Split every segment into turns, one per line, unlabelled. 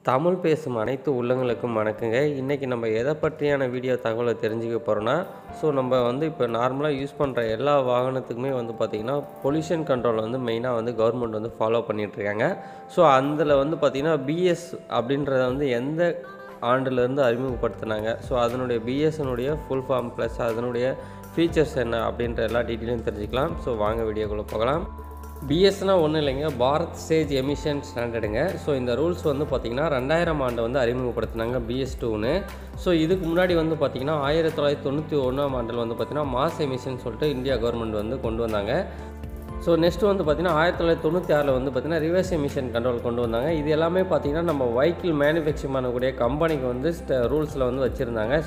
தமிழ் பேசும் அனைத்து உள்ளங்களுக்கும் வணக்கங்க இன்றைக்கி நம்ம எதை பற்றியான வீடியோ தகவலை தெரிஞ்சுக்க போகிறோன்னா ஸோ நம்ம வந்து இப்போ நார்மலாக யூஸ் பண்ணுற எல்லா வாகனத்துக்குமே வந்து பார்த்திங்கன்னா பொல்யூஷன் கண்ட்ரோல் வந்து மெயினாக வந்து கவர்மெண்ட் வந்து ஃபாலோ பண்ணிகிட்ருக்காங்க ஸோ அதில் வந்து பார்த்திங்கன்னா பிஎஸ் அப்படின்றத வந்து எந்த ஆண்டுலேருந்து அறிமுகப்படுத்தினாங்க ஸோ அதனுடைய பிஎஸ்னுடைய ஃபுல் ஃபார்ம் ப்ளஸ் அதனுடைய ஃபீச்சர்ஸ் என்ன அப்படின்ற எல்லா டீட்டெயிலும் தெரிஞ்சுக்கலாம் ஸோ வாங்க வீடியோக்குள்ளே போகலாம் பிஎஸ்னால் ஒன்றும் இல்லைங்க பாரத் ஸ்டேஜ் எமிஷன் ஸ்டாண்டர்டுங்க ஸோ இந்த ரூல்ஸ் வந்து பார்த்திங்கன்னா ரெண்டாயிரம் ஆண்டு வந்து அறிமுகப்படுத்தினாங்க பிஎஸ் டூன்னு ஸோ இதுக்கு முன்னாடி வந்து பார்த்திங்கன்னா ஆயிரத்தி தொள்ளாயிரத்தி தொண்ணூற்றி ஒன்றாம் ஆண்டில் வந்து பார்த்திங்கன்னா மாஸ் எமிஷன் சொல்லிட்டு இந்தியா கவர்மெண்ட் வந்து கொண்டு வந்தாங்க ஸோ நெக்ஸ்ட் வந்து பார்த்திங்கன்னா ஆயிரத்தி தொள்ளாயிரத்தி தொண்ணூற்றி ஆறில் வந்து பார்த்திங்கன்னா ரிவர்ஸ் எமிஷன் கண்ட்ரோல் கொண்டு வந்தாங்க இது எல்லாமே பார்த்திங்கன்னா நம்ம வெஹிக்கிள் மேனுஃபேக்சர் பண்ணக்கூடிய கம்பெனிக்கு வந்து ரூல்ஸில் வந்து வச்சுருந்தாங்க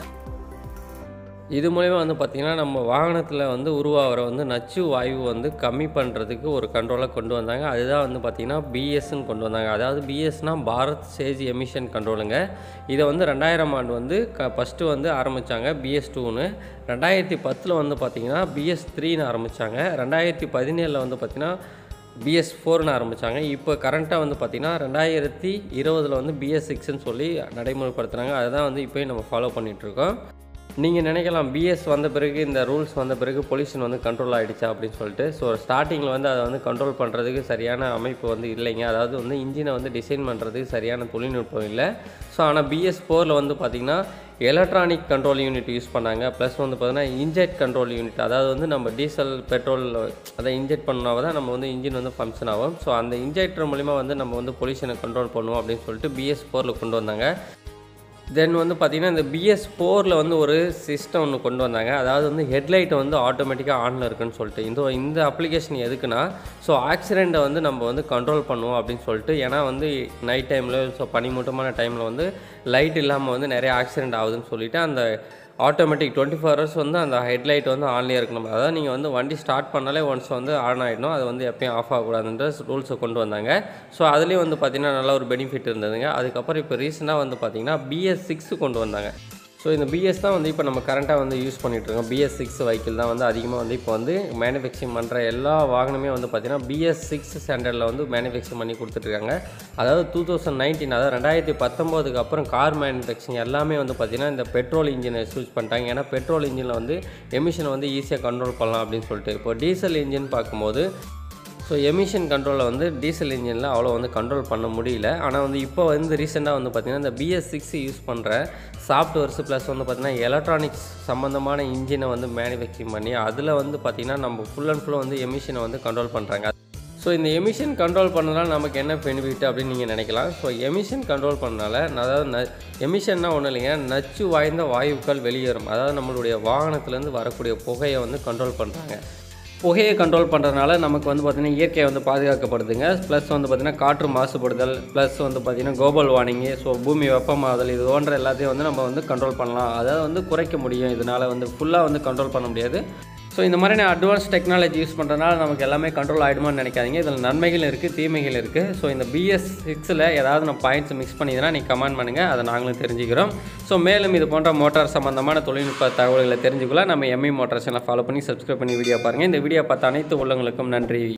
இது மூலயமா வந்து பார்த்திங்கன்னா நம்ம வாகனத்தில் வந்து உருவாகிற வந்து நச்சு வாயு வந்து கம்மி பண்ணுறதுக்கு ஒரு கண்ட்ரோலை கொண்டு வந்தாங்க அதுதான் வந்து பார்த்திங்கன்னா பிஎஸ்ன்னு கொண்டு வந்தாங்க அதாவது பிஎஸ்னால் பாரத் ஸ்டேஜ் எமிஷன் கண்ட்ரோலுங்க இதை வந்து ரெண்டாயிரம் ஆண்டு வந்து க ஃபஸ்ட்டு வந்து ஆரம்பித்தாங்க பிஎஸ் டூன்னு ரெண்டாயிரத்தி பத்தில் வந்து பார்த்திங்கன்னா பிஎஸ் த்ரீன்னு ஆரம்பித்தாங்க ரெண்டாயிரத்தி பதினேழில் வந்து பார்த்திங்கன்னா பிஎஸ் ஃபோர்னு ஆரம்பித்தாங்க இப்போ கரண்ட்டாக வந்து பார்த்திங்கன்னா ரெண்டாயிரத்தி இருபதில் வந்து பிஎஸ் சிக்ஸ்ன்னு சொல்லி நடைமுறைப்படுத்துனாங்க அதுதான் வந்து இப்போயும் நம்ம ஃபாலோ பண்ணிகிட்ருக்கோம் நீங்கள் நினைக்கலாம் பிஎஸ் வந்த பிறகு இந்த ரூல்ஸ் வந்த பிறகு பொல்யூஷன் வந்து கண்ட்ரோல் ஆகிடுச்சா அப்படின்னு சொல்லிட்டு ஸோ ஸ்டார்டிங்கில் வந்து அதை வந்து கண்ட்ரோல் பண்ணுறதுக்கு சரியான அமைப்பு வந்து இல்லைங்க அதாவது வந்து இன்ஜினை வந்து டிசைன் பண்ணுறதுக்கு சரியான தொழில்நுட்பம் இல்லை ஸோ ஆனால் பிஎஸ் ஃபோரில் வந்து பார்த்திங்கன்னா எலக்ட்ரானிக் கண்ட்ரோல் யூனிட் யூஸ் பண்ணாங்க ப்ளஸ் வந்து பார்த்திங்கன்னா இன்ஜெக்ட் கண்ட்ரோல் யூனிட் அதாவது வந்து நம்ம டீசல் பெட்ரோல் அதை இன்ஜெக்ட் பண்ணால் தான் நம்ம வந்து இன்ஜின் வந்து ஃபங்க்ஷன் ஆகும் ஸோ அந்த இன்ஜெக்டர் மூலிமா வந்து நம்ம வந்து பொல்யூஷனை கண்ட்ரோல் பண்ணுவோம் அப்படின்னு சொல்லிட்டு பிஎஸ் ஃபோரில் கொண்டு வந்தாங்க தென் வந்து பார்த்திங்கன்னா இந்த பிஎஸ் ஃபோரில் வந்து ஒரு சிஸ்டம் ஒன்று கொண்டு வந்தாங்க அதாவது வந்து ஹெட்லைட்டை வந்து ஆட்டோமேட்டிக்காக ஆனில் இருக்குன்னு சொல்லிட்டு இந்த இந்த அப்ளிகேஷன் எதுக்குன்னா ஸோ ஆக்சிடெண்ட்டை வந்து நம்ம வந்து கண்ட்ரோல் பண்ணுவோம் அப்படின்னு சொல்லிட்டு ஏன்னா வந்து நைட் டைமில் ஸோ பனிமூட்டமான டைமில் வந்து லைட் இல்லாமல் வந்து நிறைய ஆக்சிடெண்ட் ஆகுதுன்னு சொல்லிட்டு அந்த ஆட்டோமேட்டிக் டுவெண்ட்டி ஃபோர் ஹவர்ஸ் வந்து அந்த ஹெட்லைட் வந்து ஆன்லேயே இருக்கணும் அதாவது நீங்கள் வந்து வண்டி ஸ்டார்ட் பண்ணாலே ஒன்ஸ் வந்து ஆன் ஆகிடணும் அது வந்து எப்பயும் ஆஃப் ஆகக்கூடாதுன்ற ரூல்ஸை கொண்டு வந்தாங்க ஸோ அதுலேயும் வந்து பார்த்திங்கன்னா நல்ல ஒரு பெனிஃபிட் இருந்ததுங்க அதுக்கப்புறம் இப்போ ரீசெண்டாக வந்து பார்த்திங்கன்னா பிஎஸ் சிக்ஸு கொண்டு வந்தாங்க ஸோ இந்த பிஎஸ் தான் வந்து இப்போ நம்ம கரண்ட்டாக வந்து யூஸ் பண்ணிகிட்ருக்கோம் பிஎஸ் சிக்ஸ் வெஹிக்கிள் தான் வந்து அதிகமாக வந்து இப்போ வந்து மேனுஃபேக்சரிங் பண்ணுற எல்லா வாகனமே வந்து பார்த்திங்கன்னா பிஎஸ் சிக்ஸ் ஸ்டாண்டர்டில் வந்து மேனுஃபேக்சர் பண்ணி கொடுத்துட்ருக்காங்க அதாவது டூ தௌசண்ட் நைன்டீன் அதாவது ரெண்டாயிரத்தி பத்தொம்போதுக்கு அப்புறம் கார் மேனுஃபேக்சரிங் எல்லாமே வந்து பார்த்திங்கன்னா இந்த பெட்ரோல் இன்ஜினை சூஸ் பண்ணிட்டாங்க ஏன்னா பெட்ரோல் இன்ஜினில் வந்து எமிஷனை வந்து ஈஸியாக கண்ட்ரோல் பண்ணலாம் அப்படின்னு சொல்லிட்டு இப்போ டீசல் இன்ஜின் பார்க்கும்போது ஸோ எமிஷன் கண்ட்ரோலில் வந்து டீசல் இன்ஜினில் அவ்வளோ வந்து கண்ட்ரோல் பண்ண முடியல ஆனால் வந்து இப்போ வந்து ரீசெண்டாக வந்து பார்த்திங்கன்னா இந்த பிஎஸ் சிக்ஸ் யூஸ் பண்ணுற சாஃப்ட்வேர்ஸ் ப்ளஸ் வந்து பார்த்திங்கன்னா எலக்ட்ரானிக்ஸ் சம்மந்தமான இன்ஜினை வந்து மேனுஃபேக்சரிங் பண்ணி அதில் வந்து பார்த்திங்கன்னா நம்ம ஃபுல் அண்ட் ஃபுல்லாக வந்து எமிஷனை வந்து கண்ட்ரோல் பண்ணுறாங்க ஸோ இந்த எமிஷன் கண்ட்ரோல் பண்ணனால நமக்கு என்ன பெனிஃபிட் அப்படின்னு நீங்கள் நினைக்கலாம் ஸோ எமிஷன் கண்ட்ரோல் பண்ணனால அதாவது ந எமிஷன்னா ஒன்றும் இல்லைங்க நச்சு வாய்ந்த வாயுக்கள் வெளியேறும் அதாவது நம்மளுடைய வாகனத்துலேருந்து வரக்கூடிய புகையை வந்து கண்ட்ரோல் பண்ணுறாங்க புகையை கண்ட்ரோல் பண்ணுறதுனால நமக்கு வந்து பார்த்திங்கன்னா இயற்கை வந்து பாதுகாக்கப்படுதுங்க ப்ளஸ் வந்து பார்த்திங்கன்னா காற்று மாசுபடுதல் ப்ளஸ் வந்து பார்த்திங்கன்னா குளோபல் வார்னிங்கு ஸோ பூமி வெப்பமாதல் இது போன்ற எல்லாத்தையும் வந்து நம்ம வந்து கண்ட்ரோல் பண்ணலாம் அதாவது வந்து குறைக்க முடியும் இதனால் வந்து ஃபுல்லாக வந்து கண்ட்ரோல் பண்ண முடியாது ஸோ இந்த மாதிரியான அட்வான்ஸ் டெக்னாலஜி யூஸ் பண்ணுறதுனால நமக்கு எல்லாமே கண்ட்ரோல் ஆகிடுமான்னு நினைக்காதீங்க இதில் நன்மைகள் இருக்குது தீமைகள் இருக்குது ஸோ இந்த பிஎஸ் சிக்ஸில் ஏதாவது நம்ம பாயிண்ட்ஸ் மிக்ஸ் பண்ணிதுன்னா நீங்கள் கமெண்ட் பண்ணுங்கள் அதை நாங்களும் தெரிஞ்சுக்கிறோம் ஸோ மேலும் இது போன்ற மோட்டார் சம்மந்தமான தொழில்நுட்ப தகவல்களை தெரிஞ்சுக்கலாம் நம்ம எம்ஐ மோட்டார் சேனல் ஃபாலோ பண்ணி சப்ஸ்கிரைப் பண்ணி வீடியோ பாருங்கள் இந்த வீடியோ பார்த்த அனைத்து உள்ளவங்களுக்கும் நன்றி